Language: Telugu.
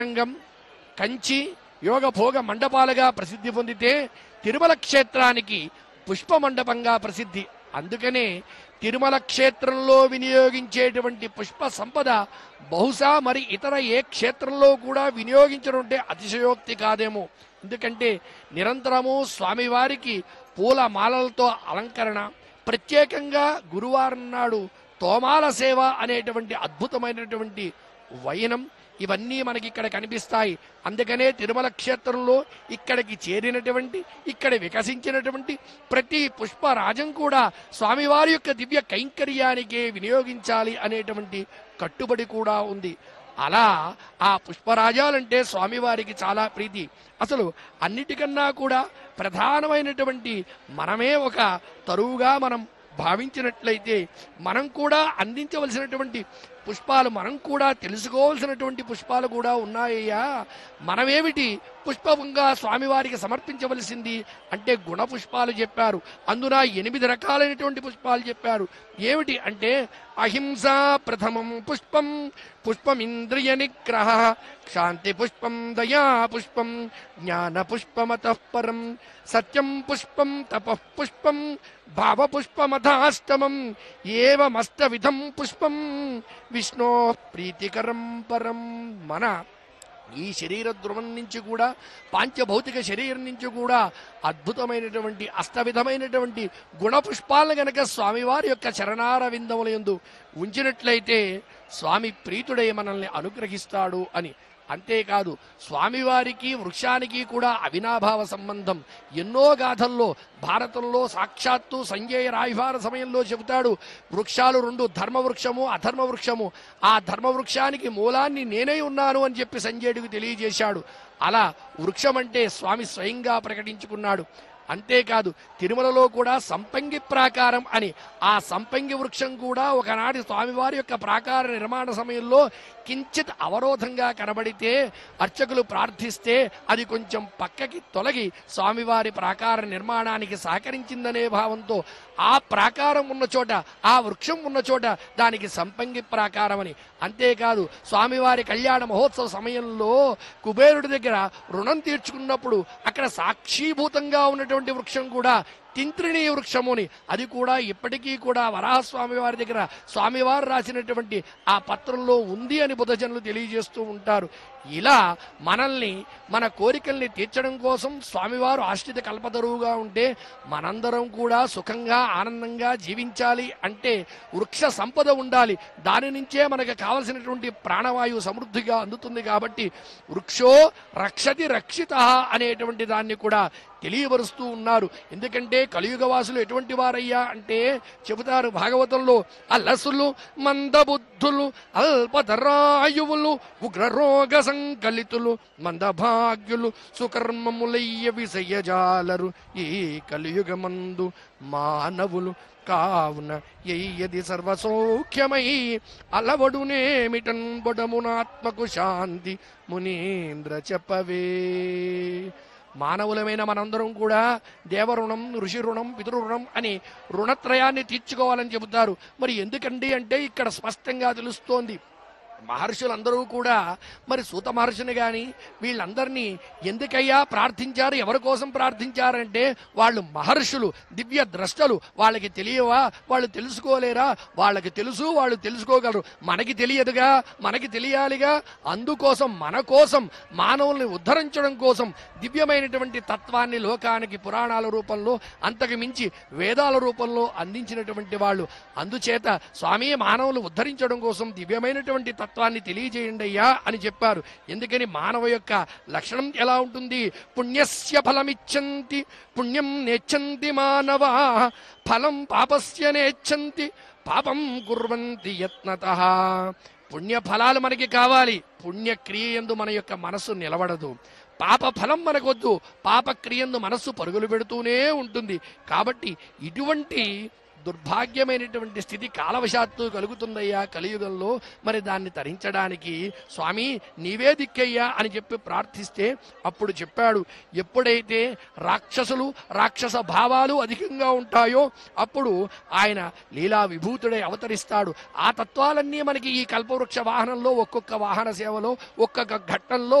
రంగం కంచి యోగ భోగ మండపాలుగా ప్రసిద్ధి పొందితే తిరుమల క్షేత్రానికి పుష్ప మండపంగా ప్రసిద్ధి అందుకనే తిరుమల క్షేత్రంలో వినియోగించేటువంటి పుష్ప సంపద బహుశా మరి ఇతర ఏ క్షేత్రంలో కూడా వినియోగించడం అంటే అతిశయోక్తి కాదేమో ఎందుకంటే నిరంతరము స్వామివారికి పూల మాలలతో అలంకరణ ప్రత్యేకంగా గురువారం నాడు తోమాల సేవ అనేటువంటి అద్భుతమైనటువంటి వైనం ఇవన్నీ మనకి ఇక్కడ కనిపిస్తాయి అందుకనే తిరుమల క్షేత్రంలో ఇక్కడికి చేరినటువంటి ఇక్కడ వికసించినటువంటి ప్రతి పుష్పరాజం కూడా స్వామివారి యొక్క దివ్య కైంకర్యానికే వినియోగించాలి అనేటువంటి కట్టుబడి కూడా ఉంది అలా ఆ పుష్పరాజాలంటే స్వామివారికి చాలా ప్రీతి అసలు అన్నిటికన్నా కూడా ప్రధానమైనటువంటి మనమే ఒక తరువుగా మనం భావించినట్లయితే మనం కూడా అందించవలసినటువంటి పుష్పాలు మనం కూడా తెలుసుకోవాల్సినటువంటి పుష్పాలు కూడా ఉన్నాయ్యా మనమేమిటి పుష్పంగా స్వామివారికి సమర్పించవలసింది అంటే గుణ పుష్పాలు చెప్పారు అందున ఎనిమిది రకాలైనటువంటి పుష్పాలు చెప్పారు ఏమిటి అంటే అహింస ప్రథమం పుష్పం పుష్పమింద్రియ నిగ్రహ శాంతి పుష్పం దయా పుష్పం జ్ఞాన పుష్పమత పరం సత్యం పుష్పం తప పుష్పం భావ పుష్పమథాష్టమం ఏవమస్తవిధం పుష్పం విష్ణో ప్రీతికరం పరం మన ఈ శరీర ధ్రువం నుంచి కూడా పాంచభౌతిక శరీరం నుంచి కూడా అద్భుతమైనటువంటి అష్టవిధమైనటువంటి గుణ పుష్పాలను గనక స్వామివారి యొక్క చరణార విందముల యందు ఉంచినట్లయితే స్వామి ప్రీతుడై మనల్ని అనుగ్రహిస్తాడు అని అంతేకాదు స్వామివారికి వృక్షానికి కూడా అవినాభావ సంబంధం ఎన్నో గాథల్లో భారతంలో సాక్షాత్తు సంజయ రాయభార సమయంలో చెబుతాడు వృక్షాలు రెండు ధర్మ వృక్షము అధర్మ వృక్షము ఆ ధర్మ వృక్షానికి మూలాన్ని నేనే ఉన్నాను అని చెప్పి సంజయుడికి తెలియజేశాడు అలా వృక్షం అంటే స్వామి స్వయంగా ప్రకటించుకున్నాడు అంతేకాదు తిరుమలలో కూడా సంపంగి ప్రాకారం అని ఆ సంపంగి వృక్షం కూడా ఒకనాటి స్వామివారి యొక్క ప్రాకార నిర్మాణ సమయంలో కించిత్ అవరోధంగా కనబడితే అర్చకులు ప్రార్థిస్తే అది కొంచెం పక్కకి తొలగి స్వామివారి ప్రాకార నిర్మాణానికి సహకరించిందనే భావంతో ఆ ప్రాకారం ఉన్న చోట ఆ వృక్షం ఉన్న చోట దానికి సంపంగి ప్రాకారం అని అంతేకాదు స్వామివారి కళ్యాణ మహోత్సవ సమయంలో కుబేరుడి దగ్గర రుణం తీర్చుకున్నప్పుడు అక్కడ సాక్షీభూతంగా ఉన్నటువంటి వృక్షం కూడా తింత్రిణీ వృక్షముని అది కూడా ఇప్పటికీ కూడా వరాహస్వామి వారి దగ్గర స్వామివారు రాసినటువంటి ఆ పత్రంలో ఉంది అని బుధజనులు తెలియజేస్తూ ఉంటారు ఇలా మనల్ని మన కోరికల్ని తీర్చడం కోసం స్వామివారు ఆశ్రిత కల్పతరువుగా ఉంటే మనందరం కూడా సుఖంగా ఆనందంగా జీవించాలి అంటే వృక్ష సంపద ఉండాలి దాని నుంచే మనకు కావలసినటువంటి ప్రాణవాయువు సమృద్ధిగా అందుతుంది కాబట్టి వృక్షో రక్షతి రక్షిత అనేటువంటి దాన్ని కూడా తెలియబరుస్తూ ఉన్నారు ఎందుకంటే కలియుగ వాసులు ఎటువంటి వారయ్యా అంటే చెబుతారు భాగవతంలో అల్లసులు మందబుద్ధులు అల్పధరాయువులు ఉగ్రరోగ సంకలితులు మందభాగ్యులు సుకర్మములయ్య విషయజాలరు ఈ కలియుగమందు మానవులు కావున ఎయ్యది సర్వసౌఖ్యమై అలవడునేమిటన్ బొడమునాత్మకు శాంతి మునీంద్ర చెప్పవే మానవులమైన మనందరం కూడా దేవరుణం ఋషి రుణం పితృ రుణం అని రుణత్రయాన్ని తీర్చుకోవాలని చెబుతారు మరి ఎందుకండి అంటే ఇక్కడ స్పష్టంగా తెలుస్తోంది మహర్షులందరూ కూడా మరి సూత మహర్షిని కానీ వీళ్ళందరినీ ఎందుకయ్యా ప్రార్థించారు ఎవరి కోసం ప్రార్థించారంటే వాళ్ళు మహర్షులు దివ్య ద్రష్టలు వాళ్ళకి తెలియవా వాళ్ళు తెలుసుకోలేరా వాళ్ళకి తెలుసు వాళ్ళు తెలుసుకోగలరు మనకి తెలియదుగా మనకి తెలియాలిగా అందుకోసం మన కోసం మానవుల్ని ఉద్ధరించడం కోసం దివ్యమైనటువంటి తత్వాన్ని లోకానికి పురాణాల రూపంలో అంతకు మించి వేదాల రూపంలో అందించినటువంటి వాళ్ళు అందుచేత స్వామి మానవులు ఉద్ధరించడం కోసం దివ్యమైనటువంటి తత్వాన్ని తెలియజేయండి అయ్యా అని చెప్పారు ఎందుకని మానవ యొక్క లక్షణం ఎలా ఉంటుంది పుణ్యస్య ఫలమిచ్చంతి పుణ్యం నేచ్చంతి మానవా ఫలం పాపస్య నేచ్చంతి పాపం కుర్వంతి యత్నత పుణ్య ఫలాలు మనకి కావాలి పుణ్యక్రియ యందు మన యొక్క మనస్సు నిలబడదు పాప ఫలం మనకొద్దు పాప క్రియందు మనస్సు పరుగులు పెడుతూనే ఉంటుంది కాబట్టి ఇటువంటి దుర్భాగ్యమైనటువంటి స్థితి కాలవశాత్తు కలుగుతుందయ్యా కలియుగంలో మరి దాన్ని తరించడానికి స్వామి నీవే దిక్కయ్యా అని చెప్పి ప్రార్థిస్తే అప్పుడు చెప్పాడు ఎప్పుడైతే రాక్షసులు రాక్షస భావాలు అధికంగా ఉంటాయో అప్పుడు ఆయన లీలా విభూతుడై అవతరిస్తాడు ఆ తత్వాలన్నీ మనకి ఈ కల్పవృక్ష వాహనంలో ఒక్కొక్క వాహన సేవలో ఒక్కొక్క ఘట్టంలో